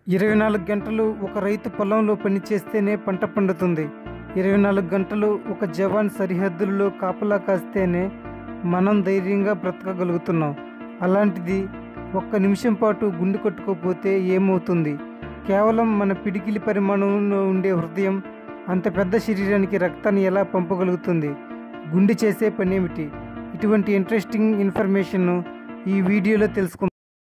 ఇరవై నాలుగు గంటలు ఒక రైతు పొలంలో పనిచేస్తేనే పంట పండుతుంది ఇరవై నాలుగు గంటలు ఒక జవాన్ సరిహద్దుల్లో కాపలా కాస్తేనే మనం ధైర్యంగా బ్రతకగలుగుతున్నాం అలాంటిది ఒక్క నిమిషం పాటు గుండె కొట్టుకోపోతే ఏమవుతుంది కేవలం మన పిడికిలి పరిమాణంలో ఉండే హృదయం అంత పెద్ద శరీరానికి రక్తాన్ని ఎలా పంపగలుగుతుంది గుండె చేసే పనేమిటి ఇటువంటి ఇంట్రెస్టింగ్ ఇన్ఫర్మేషన్ ఈ వీడియోలో తెలుసుకుందాం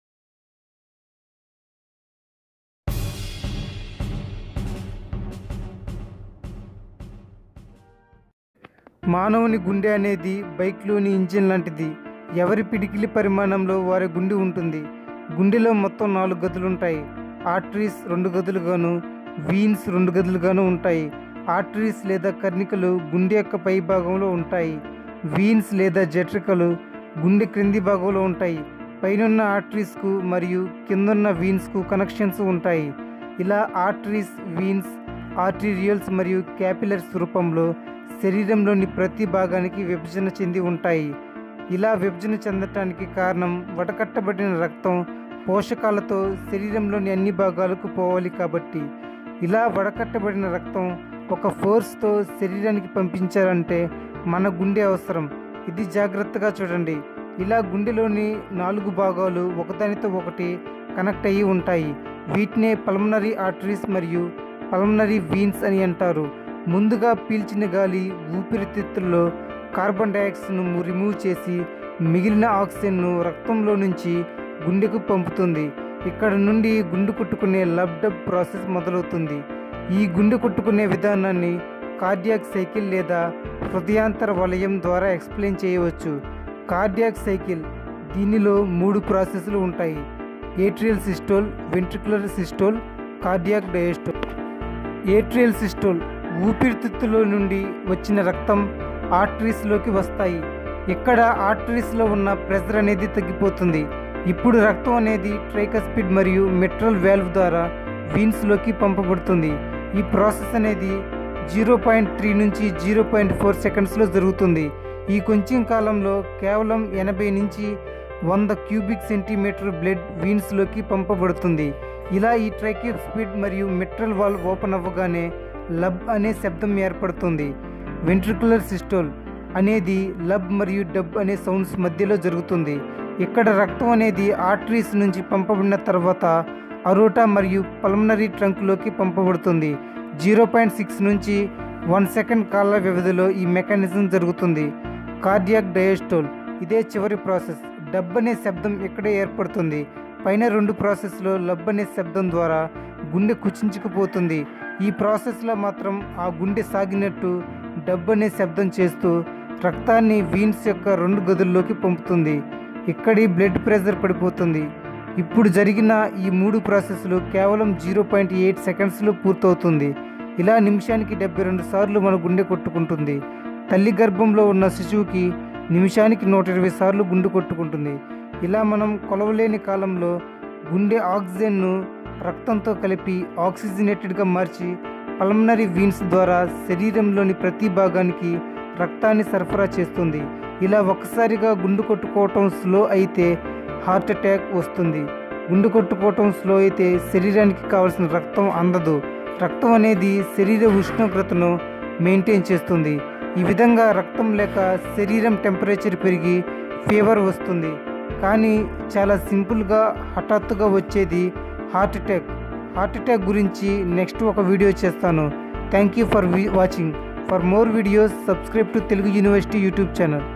మానవుని గుండె అనేది బైక్లోని ఇంజిన్ లాంటిది ఎవరి పిడికిలి పరిమాణంలో వారి గుండె ఉంటుంది గుండెలో మొత్తం నాలుగు గదులు ఉంటాయి ఆర్టరీస్ రెండు గదులుగాను వీన్స్ రెండు గదులుగాను ఉంటాయి ఆర్టరీస్ లేదా కర్ణికలు గుండె యొక్క పై భాగంలో ఉంటాయి వీన్స్ లేదా జట్రికలు గుండె క్రింది భాగంలో ఉంటాయి పైనున్న ఆర్టరీస్కు మరియు కిందున్న వీన్స్కు కనెక్షన్స్ ఉంటాయి ఇలా ఆర్టరీస్ వీన్స్ ఆర్టీరియల్స్ మరియు క్యాపిలర్స్ రూపంలో శరీరంలోని ప్రతి భాగానికి విభజన చెంది ఉంటాయి ఇలా విభజన చెందటానికి కారణం వడకట్టబడిన రక్తం పోషకాలతో శరీరంలోని అన్ని భాగాలకు పోవాలి కాబట్టి ఇలా వడకట్టబడిన రక్తం ఒక ఫోర్స్తో శరీరానికి పంపించాలంటే మన గుండె అవసరం ఇది జాగ్రత్తగా చూడండి ఇలా గుండెలోని నాలుగు భాగాలు ఒకదానితో ఒకటి కనెక్ట్ అయ్యి ఉంటాయి వీటినే పల్మనరీ ఆర్టరీస్ మరియు పల్మనరీ వీన్స్ అని అంటారు ముందుగా పీల్చిన గాలి ఊపిరితిత్తుల్లో కార్బన్ డైఆక్సైడ్ను రిమూవ్ చేసి మిగిలిన ఆక్సిజన్ను రక్తంలో నుంచి గుండెకు పంపుతుంది ఇక్కడ నుండి గుండె కొట్టుకునే లబ్డబ్ ప్రాసెస్ మొదలవుతుంది ఈ గుండె కొట్టుకునే విధానాన్ని కార్డియాక్ సైకిల్ లేదా హృదయాంతర వలయం ద్వారా ఎక్స్ప్లెయిన్ చేయవచ్చు కార్డియాక్ సైకిల్ దీనిలో మూడు ప్రాసెస్లు ఉంటాయి atrial systole ventricular systole cardiac diastole atrial systole ఊపిరితిత్తులో నుండి వచ్చిన రక్తం ఆర్టరీస్లోకి వస్తాయి ఇక్కడ ఆర్టరీస్లో ఉన్న ప్రెషర్ అనేది తగ్గిపోతుంది ఇప్పుడు రక్తం అనేది ట్రైకస్పిడ్ మరియు మెట్రల్ వాల్వ్ ద్వారా వీన్స్లోకి పంపబడుతుంది ఈ ప్రాసెస్ అనేది జీరో పాయింట్ త్రీ నుంచి జీరో పాయింట్ ఫోర్ సెకండ్స్లో జరుగుతుంది ఈ కొంచెం కాలంలో కేవలం ఎనభై నుంచి వంద క్యూబిక్ సెంటీమీటర్ బ్లడ్ వీన్స్లోకి పంపబడుతుంది ఇలా ఈ ట్రైకిక్ స్పీడ్ మరియు మెట్రల్ వాల్ ఓపెన్ అవ్వగానే లబ్ అనే శబ్దం ఏర్పడుతుంది వెంట్రికులర్ సిస్టోల్ అనేది లబ్ మరియు డబ్ అనే సౌండ్స్ మధ్యలో జరుగుతుంది ఇక్కడ రక్తం అనేది ఆర్టరీస్ నుంచి పంపబడిన తర్వాత అరోటా మరియు పల్మనరీ ట్రంక్లోకి పంపబడుతుంది జీరో పాయింట్ సిక్స్ నుంచి వన్ సెకండ్ కాల వ్యవధిలో ఈ మెకానిజం జరుగుతుంది కార్డియాక్ డయాస్టోల్ ఇదే చివరి ప్రాసెస్ డబ్ అనే శబ్దం ఇక్కడే ఏర్పడుతుంది పైన రెండు ప్రాసెస్లో లబ్ అనే శబ్దం ద్వారా గుండె కుచించుకుపోతుంది ఈ ప్రాసెస్లో మాత్రం ఆ గుండె సాగినట్టు డబ్ అనే శబ్దం చేస్తూ రక్తాన్ని వీన్స్ యొక్క రెండు గదుల్లోకి పంపుతుంది ఇక్కడి బ్లడ్ ప్రెషర్ పడిపోతుంది ఇప్పుడు జరిగిన ఈ మూడు ప్రాసెస్లు కేవలం జీరో పాయింట్ ఎయిట్ సెకండ్స్లో పూర్తవుతుంది ఇలా నిమిషానికి డెబ్బై రెండు సార్లు మన గుండె కొట్టుకుంటుంది తల్లి గర్భంలో ఉన్న శిశువుకి నిమిషానికి నూట ఇరవై సార్లు గుండె కొట్టుకుంటుంది ఇలా మనం కొలవలేని కాలంలో గుండె ఆక్సిజన్ను రక్తంతో కలిపి ఆక్సిజనేటెడ్గా మార్చి పల్మనరీ వీన్స్ ద్వారా శరీరంలోని ప్రతి భాగానికి రక్తాన్ని సరఫరా చేస్తుంది ఇలా ఒక్కసారిగా గుండు కొట్టుకోవటం స్లో అయితే హార్ట్ అటాక్ వస్తుంది గుండు కొట్టుకోవటం స్లో అయితే శరీరానికి కావలసిన రక్తం అందదు రక్తం అనేది శరీర ఉష్ణోగ్రతను మెయింటైన్ చేస్తుంది ఈ విధంగా రక్తం లేక శరీరం టెంపరేచర్ పెరిగి ఫీవర్ వస్తుంది కానీ చాలా సింపుల్గా హఠాత్తుగా వచ్చేది హార్ట్ అటాక్ హార్ట్ అటాక్ గురించి నెక్స్ట్ ఒక వీడియో చేస్తాను thank you for watching for more videos subscribe to Telugu university YouTube channel